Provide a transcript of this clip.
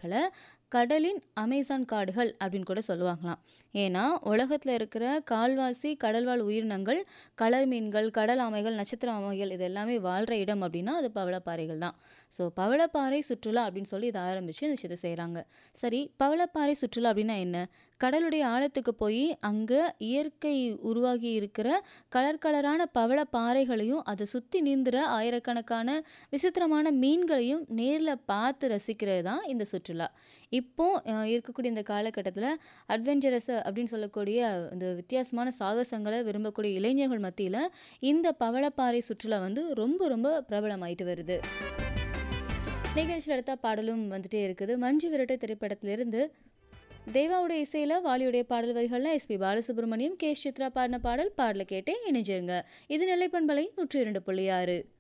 காடுகள கடலின் அமேசான் காடுகள் அப்படின்னு கூட சொல்லுவாங்களாம். ஏன்னா, உலகத்துல இருக்கிற கால்வாசி கடல்வாழ் உயிரினங்கள், கலர் மீன்கள், கடல் ஆமைகள், நட்சத்திர ஆமைகள் இது எல்லாமே வாழ்ற இடம் அப்படின்னா, அது பவளப்பாறைகள் தான். ஸோ பவளப்பாறை சுற்றுலா அப்படின்னு சொல்லி இத ஆரம்பிச்சு இந்த விஷயத்த செய்றாங்க. சரி, பவளப்பாறை சுற்றுலா அப்படின்னா என்ன? கடலுடைய ஆழத்துக்கு போயி, அங்க இயற்கை உருவாகி இருக்கிற கலர் கலரான பவளப்பாறைகளையும், அத சுத்தி நீந்துற ஆயிரக்கணக்கான விசித்திரமான மீன்களையும் நேர்ல பார்த்து ரசிக்கிறது தான் இந்த சுற்றுலா. இப்போ அ இருக்கக்கூடிய இந்த காலகட்டத்துல அட்வென்ச்சரஸ் அப்படின்னு சொல்லக்கூடிய இந்த வித்தியாசமான சாகசங்கள விரும்பக்கூடிய இளைஞர்கள் மத்தியில, இந்த பவளப்பாறை சுற்றுலா வந்து ரொம்ப ரொம்ப பிரபலமாயிட்டு வருது. நிகழ்ச்சியில அடுத்த பாடலும் வந்துட்டே இருக்குது. மஞ்சு விரட்டு திரைப்படத்திலிருந்து தேவாவுடைய இசையில வாலியுடைய பாடல் வரிகள்ல எஸ்பி பாலசுப்ரமணியம், கே. சித்ரா பாடின பாடல். பாடல கேட்டே இணைஞ்சிருங்க. இது நிலைப்பண்பலை 102.6